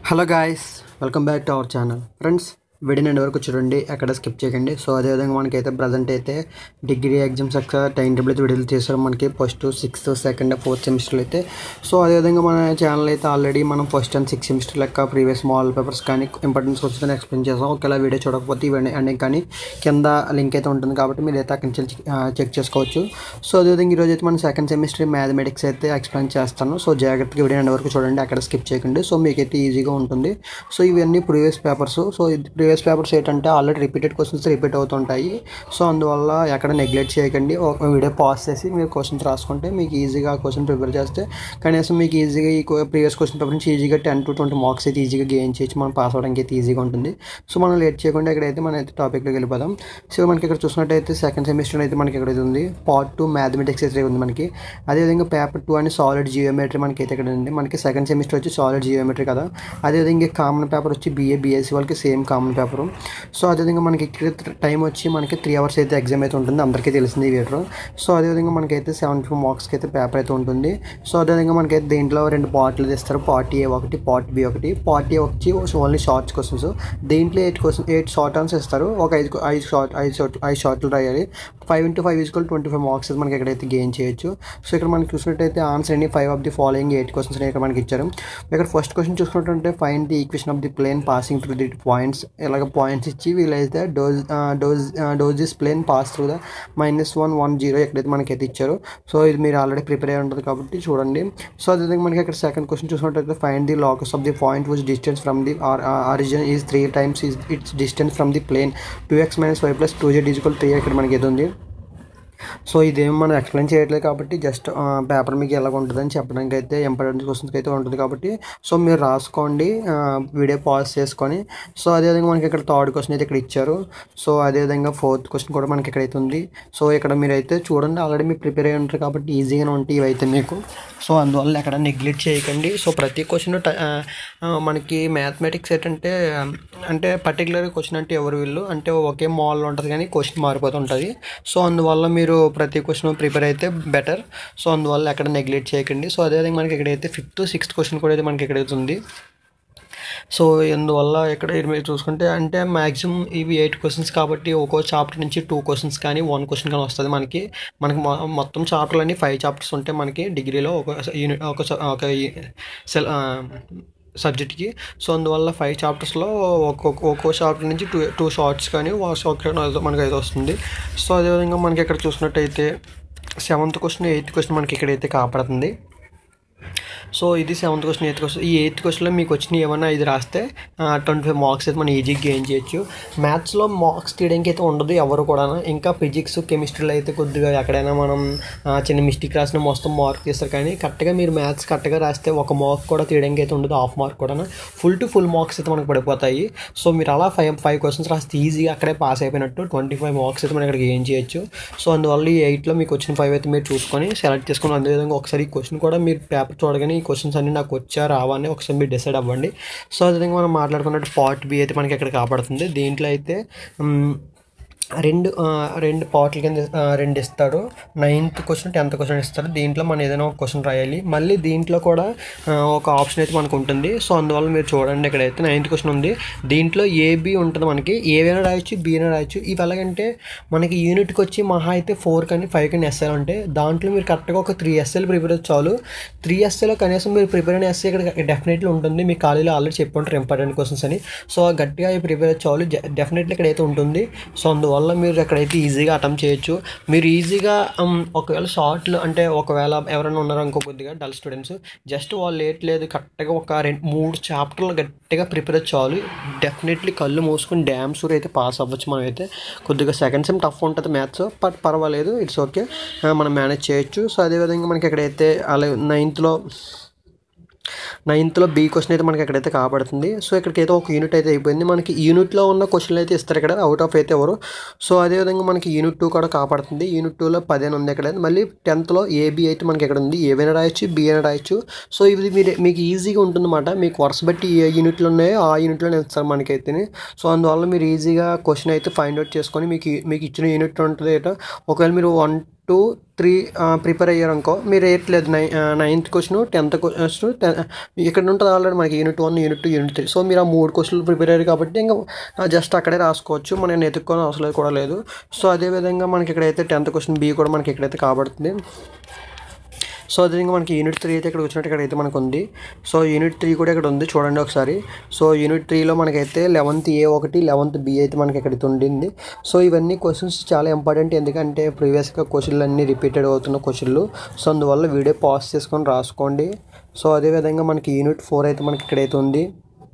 hello guys welcome back to our channel friends video end వరకు చూడండి ఎక్కడ skip చేయకండి సో అదేవిధంగా మనకైతే ప్రజెంట్ అయితే డిగ్రీ ఎగ్జామ్స్ యొక్క టైం టేబుల్ అయితే విడుదల చేశారు మనకి first sixth second fourth semester అయితే సో అదేవిధంగా మన ఛానల్ అయితే ఆల్రెడీ మనం ఫస్ట్ అండ్ సిక్స్త్ సెమిస్టర్ లెక్క ప్రీవియస్ మోడల్ పేపర్స్ కానీ ఇంపార్టెన్స్ క్వశ్చన్స్ ఎక్స్ప్లెయిన్ చేసాం ఒకవేళ వీడియో చూడకపోతే ఇవన్నీ అండ్ కానీ కింద లింక్ అయితే ఉంటుంది కాబట్టి మీరు అయితే అక్కడి నుంచి చెక్ చేసుకోవచ్చు సో అదేవిధంగా ఈరోజు అయితే మన సెకండ్ సెమిస్టర్ మ్యాథమెటిక్స్ అయితే ఎక్స్ప్లెయిన్ చేస్తాను సో జాగ్రత్తగా వీడియో ఎండ్ వరకు చూడండి అక్కడ స్కిప్ చేయకండి సో మీకైతే ఈజీగా ఉంటుంది సో ఇవన్నీ previous papers so previous papers ఏంటంటే ఆల్రెడీ రిపీటెడ్ క్వశ్చన్స్ రిపీట్ అవుతుంటాయి సో అందువల్ల ఎక్కడ నెగ్లెక్ట్ చేయకండి ఒక వీడియో పాస్ చేసి మీరు క్వశ్చన్స్ రాసుకుంటే మీకు ఈజీగా క్వశ్చన్ ప్రిపేర్ చేస్తే కనీసం మీకు ఈజీగా ఈ ప్రీవియస్ క్వశ్చన్ పేపర్ నుంచి ఈజీగా టెన్ టు ట్వంటీ మార్క్స్ అయితే ఈజీగా గెయిన్ చేయొచ్చు మనం పాస్ అవ్వడానికి అయితే ఈజీగా ఉంటుంది సో మనం లేట్ చేయకుండా ఇక్కడైతే మనం అయితే టాపిక్లోకి వెళ్ళిపోదాం సో మనకి ఇక్కడ చూసినట్టయితే సెకండ్ సెమిస్టర్ అయితే మనకి ఇక్కడ ఉంది పార్ట్ టూ మ్యాథమెటిక్స్ అయితే ఉంది మనకి అదేవిధంగా పేపర్ టూ అని సాలిడ్ జియోమెట్రీ మనకి అయితే ఇక్కడ ఉంది మనకి సెకండ్ సెమిస్టర్ వచ్చి సాలిడ్ జియోమెట్రీ కదా అదేవిధంగా కామన్ పేపర్ వచ్చి బీఏ బీఎస్సీ వాళ్ళకి సేమ్ కామన్ పేపర్ సో అదేవిధంగా మనకి ఇక్కడ టైం వచ్చి మనకి త్రీ అవర్స్ అయితే ఎగ్జామ్ అయితే ఉంటుంది అందరికీ తెలిసింది ఈ వీడియో సో అదేవిధంగా మనకైతే సెవెంటీ ఫోర్ మార్క్స్కి అయితే పేపర్ అయితే ఉంటుంది సో అదేవిధంగా మనకైతే దీంట్లో రెండు పార్ట్లు ఇస్తారు పార్ట్ ఏ ఒకటి పార్ట్ బి ఒకటి పార్ట్ ఏ వచ్చి ఓన్లీ షార్ట్స్ క్వశ్చన్స్ దీంట్లో eight question eight short answers ఇస్తారు ఒక ఐదు ఐదు షార్ట్ ఐదు షార్ట్ ఐదు షార్ట్లు రాయాలి five into five equal twenty five marks అయితే మనకి ఎక్కడైతే గెయిన్ చేయొచ్చు సో ఇక్కడ మనకి చూసినట్టయితే ఆన్సర్ అన్ని five of the following eight questions ఇక్కడ మనకి ఇచ్చారు ఇక్కడ ఫస్ట్ క్వశ్చన్ చూసుకున్నట్టుంటే find the equation of the plane passing through the points ఇలాగ పాయింట్స్ ఇచ్చి వీళ్ళైతే does does does this plane pass through the minus one one zero ఎక్కడైతే మనకైతే ఇచ్చారు సో ఇది మీరు ఆల్రెడీ ప్రిపేర్ అయి ఉంటుంది కాబట్టి చూడండి సో అదేవిధంగా మనకి ఇక్కడ సెకండ్ క్వశ్చన్ చూసినట్టయితే find the locus of the point which distance from the origin is three times is its distance from the plane two x minus five plus two z equal three ఇక్కడ మనకి ఇది ఉంది so ఇదేం మనం explain చేయట్లేదు కాబట్టి just paper మీకు ఎలాగ ఉంటుందని చెప్పడానికి అయితే ఇంపార్టెంట్ క్వశ్చన్స్కి అయితే ఉంటుంది కాబట్టి సో మీరు రాసుకోండి వీడియో పాజ్ చేసుకొని సో అదేవిధంగా మనకి ఇక్కడ థర్డ్ క్వశ్చన్ అయితే ఇక్కడ ఇచ్చారు సో అదేవిధంగా ఫోర్త్ క్వశ్చన్ కూడా మనకి ఇక్కడైతే ఉంది సో ఇక్కడ మీరు అయితే చూడండి ఆల్రెడీ మీరు ప్రిపేర్ అయ్యి ఉంటారు కాబట్టి ఈజీగానే ఉంటాయి ఇవైతే మీకు సో అందువల్ల ఎక్కడ నెగ్లెక్ట్ చేయకండి సో ప్రతి క్వశ్చన్ మనకి మ్యాథమెటిక్స్ ఏంటంటే అంటే పర్టికులర్ క్వశ్చన్ అంటే ఎవరు వీళ్ళు అంటే ఒకే మాల్లో ఉంటుంది కానీ క్వశ్చన్ మారిపోతుంటుంది సో అందువల్ల మీరు ప్రతి క్వశ్చన్ ప్రిపేర్ అయితే బెటర్ సో అందువల్ల ఎక్కడ నెగ్లెక్ట్ చేయకండి సో అదేవిధంగా మనకి ఇక్కడైతే ఫిఫ్త్ సిక్స్త్ క్వశ్చన్ కూడా అయితే మనకి ఇక్కడైతే ఉంది సో అందువల్ల ఇక్కడ మీరు చూసుకుంటే అంటే మ్యాక్సిమం ఇవి ఎయిట్ క్వశ్చన్స్ కాబట్టి ఒక్కో చాప్టర్ నుంచి టూ క్వశ్చన్స్ కానీ వన్ క్వశ్చన్ కానీ వస్తుంది మనకి మనకి మొత్తం చాప్టర్లు అన్ని ఫైవ్ చాప్టర్స్ ఉంటాయి మనకి డిగ్రీలో ఒక యూనిట్ ఒక ఒక సెల్ సబ్జెక్ట్కి సో అందువల్ల ఫైవ్ చాప్టర్స్లో ఒక్కొక్క ఒక్కో చాప్టర్ నుంచి టూ టూ షార్ట్స్ కానీ షార్ట్ మనకి అయితే వస్తుంది సో అదేవిధంగా మనకి ఇక్కడ చూసినట్టయితే సెవెంత్ క్వశ్చన్ ఎయిత్ క్వశ్చన్ మనకి ఇక్కడైతే కాపాడుతుంది సో ఇది సెవెంత్ క్వశ్చన్ ఎయిత్ క్వశ్చన్ ఈ ఎయిత్ క్వశ్చన్లో మీకు వచ్చిన ఏమైనా ఇది రాస్తే ట్వంటీ ఫైవ్ మార్క్స్ అయితే మనం ఈజీగా గెయిన్ చేయొచ్చు మ్యాథ్స్లో మార్క్స్ తీయడానికి అయితే ఉండదు ఎవరు కూడా ఇంకా ఫిజిక్స్ కెమిస్ట్రీలో అయితే కొద్దిగా ఎక్కడైనా మనం చిన్న మిస్టేక్ రాసిన మొత్తం మార్క్ తీస్తారు కానీ కరెక్ట్గా మీరు మ్యాథ్స్ కరెక్ట్గా రాస్తే ఒక మార్క్ కూడా తీయడానికి అయితే ఉండదు హాఫ్ మార్క్ కూడా ఫుల్ టు ఫుల్ మార్క్స్ అయితే మనకు పడిపోతాయి సో మీరు అలా ఫైవ్ ఫైవ్ క్వశ్చన్స్ రాస్తే ఈజీగా అక్కడే పాస్ అయిపోయినట్టు ట్వంటీ ఫైవ్ మార్క్స్ అయితే మనం ఇక్కడ గెయిన్ చేయొచ్చు సో అందువల్ల ఈ ఎయిట్లో మీకు వచ్చిన ఫైవ్ అయితే మీరు చూసుకొని సెలెక్ట్ చేసుకొని అదేవిధంగా ఒకసారి ఈ క్వశ్చన్ కూడా మీరు పేపర్ చూడగానే ఈ క్వశ్చన్స్ అన్ని నాకు వచ్చా రావా అని ఒకసారి మీరు డిసైడ్ అవ్వండి సో అదేవిధంగా మనం మాట్లాడుకున్నట్టు పార్ట్ బి అయితే మనకి ఇక్కడ కాపాడుతుంది దీంట్లో అయితే రెండు రెండు పార్ట్ల కింద రెండు ఇస్తాడు నైన్త్ క్వశ్చన్ టెన్త్ క్వశ్చన్ ఇస్తాడు దీంట్లో మనం ఏదైనా ఒక క్వశ్చన్ రాయాలి మళ్ళీ దీంట్లో కూడా ఒక ఆప్షన్ అయితే మనకు ఉంటుంది సో అందువల్ల మీరు చూడండి ఇక్కడైతే నైన్త్ క్వశ్చన్ ఉంది దీంట్లో ఏబి ఉంటుంది మనకి ఏవైనా రాయొచ్చు బీనా రాయొచ్చు ఇవి ఎలాగంటే మనకి యూనిట్కి వచ్చి మహా అయితే ఫోర్ కానీ ఫైవ్ కానీ ఎస్ఐలు ఉంటాయి దాంట్లో మీరు కరెక్ట్గా ఒక త్రీ ఎస్ఐలు ప్రిపేర్ చాలు త్రీ ఎస్ఐలో కనీసం మీరు ప్రిపేర్ అయిన ఎస్ఐ ఇక్కడ డెఫినెట్లీ ఉంటుంది మీ కాలేజీలో ఆల్రెడీ చెప్పి ఉంటారు ఇంపార్టెంట్ క్వశ్చన్స్ అని సో గట్టిగా ప్రిపేర్ చాలు డెఫినెట్లీ ఇక్కడైతే ఉంటుంది సో అందువల్ల వల్ల మీరు అక్కడైతే ఈజీగా అటెంప్ట్ చేయొచ్చు మీరు ఈజీగా ఒకవేళ షార్ట్లు అంటే ఒకవేళ ఎవరైనా ఉన్నారో ఇంకో కొద్దిగా డల్ స్టూడెంట్స్ జస్ట్ వాళ్ళు లేట్ లేదు కరెక్ట్గా ఒక రెండు మూడు చాప్టర్లు గట్టిగా ప్రిపేర్ చాలు డెఫినెట్లీ కళ్ళు మూసుకుని డ్యామ్ సూర్ అయితే పాస్ అవ్వచ్చు మనం అయితే కొద్దిగా సెకండ్ సెమ్ టఫ్ ఉంటుంది మ్యాథ్స్ బట్ పర్వాలేదు ఇట్స్ ఓకే మనం మేనేజ్ చేయొచ్చు సో అదేవిధంగా మనకి ఎక్కడైతే అలాగే నైన్త్లో నైన్త్లో బీ క్వశ్చన్ అయితే మనకి ఎక్కడైతే కాపాడుతుంది సో ఇక్కడికైతే ఒక యూనిట్ అయితే అయిపోయింది మనకి యూనిట్లో ఉన్న క్వశ్చన్లు అయితే ఇస్తారు ఇక్కడ అవుట్ ఆఫ్ అయితే ఎవరు సో అదేవిధంగా మనకి యూనిట్ టూ కూడా కాపాడుతుంది యూనిట్ టూలో పదిహేను ఉంది ఇక్కడ మళ్ళీ టెన్త్లో ఏబీ అయితే మనకి ఎక్కడ ఉంది ఏవైనా రాయొచ్చు బి అయినా రాయొచ్చు సో ఇది మీరు మీకు ఈజీగా ఉంటుందన్నమాట మీకు వరుస బట్టి ఏ యూనిట్లు ఉన్నాయో ఆ యూనిట్లోనే ఇస్తారు మనకైతే సో అందువల్ల మీరు ఈజీగా క్వశ్చన్ అయితే ఫైండ్ అవుట్ చేసుకొని మీకు మీకు ఇచ్చిన యూనిట్ ఉంటుంది ఒకవేళ మీరు వన్ టూ త్రీ ప్రిపేర్ అయ్యారనుకో మీరు ఎయిత్ లేదు నై నైన్త్ క్వశ్చన్ టెన్త్ క్వశ్చన్ ఇక్కడ ఉంటుంది ఆల్రెడీ మనకి unit one unit two unit three so మీరు ఆ మూడు క్వశ్చన్లు ప్రిపేర్ అయ్యారు కాబట్టి ఇంకా జస్ట్ అక్కడే రాసుకోవచ్చు మనం ఎత్తుక్కొని అవసరం కూడా లేదు సో అదేవిధంగా మనకి ఇక్కడైతే టెన్త్ క్వశ్చన్ బి కూడా మనకి ఇక్కడైతే కాబడుతుంది సో అదేవిధంగా మనకి యూనిట్ త్రీ అయితే ఇక్కడ వచ్చినట్టు ఇక్కడ అయితే మనకు ఉంది సో యూనిట్ త్రీ కూడా ఇక్కడ ఉంది చూడండి ఒకసారి సో యూనిట్ త్రీలో మనకైతే లెవెంత్ ఏ ఒకటి లెవెంత్ బి అయితే మనకి ఇక్కడ ఉండింది సో ఇవన్నీ క్వశ్చన్స్ చాలా ఇంపార్టెంట్ ఎందుకంటే ప్రీవియస్గా క్వశ్చన్లు అన్నీ రిపీటెడ్ అవుతున్న క్వశ్చన్లు సో అందువల్ల వీడియో పాజ్ చేసుకొని రాసుకోండి సో అదేవిధంగా మనకి యూనిట్ ఫోర్ అయితే మనకి ఇక్కడైతే ఉంది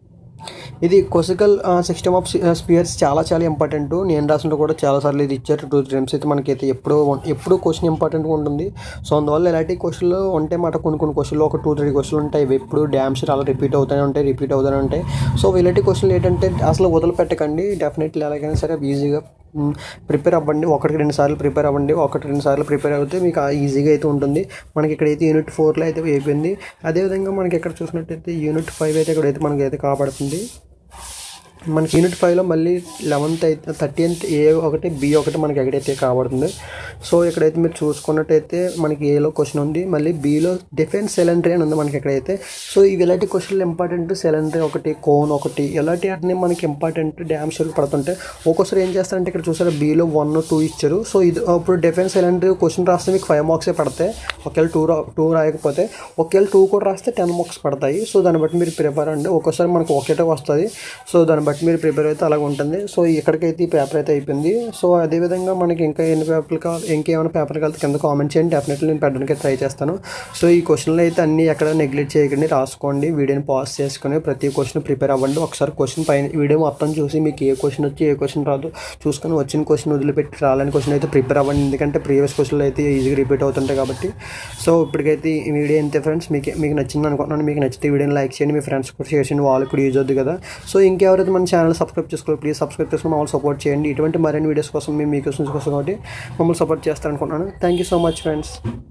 ఇది కొసికల్ సిస్టమ్ ఆఫ్ స్పియర్స్ చాలా చాలా ఇంపార్టెంట్ నేను రాసిన కూడా చాలా సార్లు ఇది ఇచ్చారు టూ టైమ్స్ అయితే మనకైతే ఎప్పుడూ ఎప్పుడూ క్వశ్చన్ ఇంపార్టెంట్గా ఉంటుంది సో అందువల్ల ఇలాంటి క్వశ్చన్లు ఉంటే మాట కొన్ని కొన్ని క్వశ్చన్లు ఒక టూ త్రీ క్వశ్చన్లు ఉంటాయి ఇవి ఎప్పుడు డ్యామ్స్ అలా రిపీట్ అవుతూనే ఉంటాయి రిపీట్ అవుతూనే ఉంటాయి సో ఇలాంటి క్వశ్చన్లు ఏంటంటే అసలు వదిలిపెట్టకండి డెఫినెట్లీ ఎలాగైనా సరే ఈజీగా ప్రిపేర్ అవ్వండి ఒకటికి రెండు సార్లు ప్రిపేర్ అవ్వండి ఒకటి రెండు సార్లు ప్రిపేర్ అవుతే మీకు ఈజీగా అయితే ఉంటుంది మనకి ఇక్కడైతే యూనిట్ ఫోర్లో అయితే అయిపోయింది అదేవిధంగా మనకి ఇక్కడ చూసినట్టయితే యూనిట్ ఫైవ్ అయితే ఇక్కడైతే మనకి అయితే కాపాడుతుంది మనకి యూనిట్ ఫైవ్లో మళ్ళీ లెవెన్త్ అయితే థర్టీన్త్ ఏ ఒకటి బి ఒకటి మనకి ఎక్కడైతే కాబడుతుంది సో ఇక్కడైతే మీరు చూసుకున్నట్టయితే మనకి ఏలో క్వశ్చన్ ఉంది మళ్ళీ బిలో డిఫెన్స్ సెలండరీ అని ఉంది మనకి ఇక్కడైతే సో ఇవి ఇలాంటి క్వశ్చన్లు ఇంపార్టెంట్ సెలండరీ ఒకటి కోన్ ఒకటి ఇలాంటి అన్ని మనకి ఇంపార్టెంట్ డ్యామ్ షెల్ పడుతుంటే ఒక్కోసారి ఏం చేస్తారంటే ఇక్కడ చూసారా బిలో వన్ టూ ఇచ్చారు సో ఇది ఇప్పుడు డిఫెన్స్ సెలండరీ క్వశ్చన్ రాస్తే మీకు ఫైవ్ మార్క్సే పడతాయి ఒకవేళ టూ రా టూ రాయకపోతే ఒకవేళ టూ కూడా రాస్తే టెన్ మార్క్స్ పడతాయి సో దాన్ని బట్టి మీరు ప్రిపేర్ అండి ఒక్కోసారి మనకు ఒకటే వస్తుంది సో దాన్ని బట్టి మీరు ప్రిపేర్ అయితే అలాగ ఉంటుంది సో ఇక్కడికైతే ఈ పేపర్ అయితే అయిపోయింది సో అదేవిధంగా మనకి ఇంకా ఎన్ని పేపర్లు కావాలి ఇంకేమైనా పేపర్ కలిసి కింద కామెంట్ చేయండి డెఫినెట్లీ నేను పెట్టడానికి ట్రై చేస్తాను సో ఈ క్వశ్చన్లు అయితే అన్ని ఎక్కడ నెగ్లెక్ట్ చేయకండి రాసుకోండి వీడియోని పాస్ చేసుకొని ప్రతి క్వశ్చన్ ప్రిపేర్ అవ్వండి ఒకసారి క్వశ్చన్ పైన వీడియో మొత్తం చూసి మీకు ఏ క్వశ్చన్ వచ్చి ఏ క్వశ్చన్ రాదు చూసుకొని వచ్చిన క్వశ్చన్ వదిలిపెట్టి రాలని క్వశ్చన్ అయితే ప్రిపేర్ అవ్వండి ఎందుకంటే ప్రీవియస్ క్వశ్చన్లు అయితే ఈజీగా రిపీట్ అవుతుంటాయి కాబట్టి సో ఇప్పటికైతే ఈ వీడియో అంతే ఫ్రెండ్స్ మీకు మీకు నచ్చింది అనుకుంటున్నాను మీకు నచ్చితే వీడియోని లైక్ చేయండి మీ ఫ్రెండ్స్ కూడా షేర్ చేయండి వాళ్ళకి కూడా యూజ్ అవుతుంది కదా సో ఇంకెవరైతే మన ఛానల్ సబ్స్క్రైబ్ చేసుకోవాలి ప్లీజ్ సబ్స్క్రైబ్ చేసుకుని మమ్మల్ని సపోర్ట్ చేయండి ఇటువంటి మరిన్ని వీడియోస్ కోసం మేము మీ క్వశ్చన్స్ కోసం కాబట్టి మమ్మల్ని సపోర్ట్ చేస్తారనుకుంటున్నాను thank you so much friends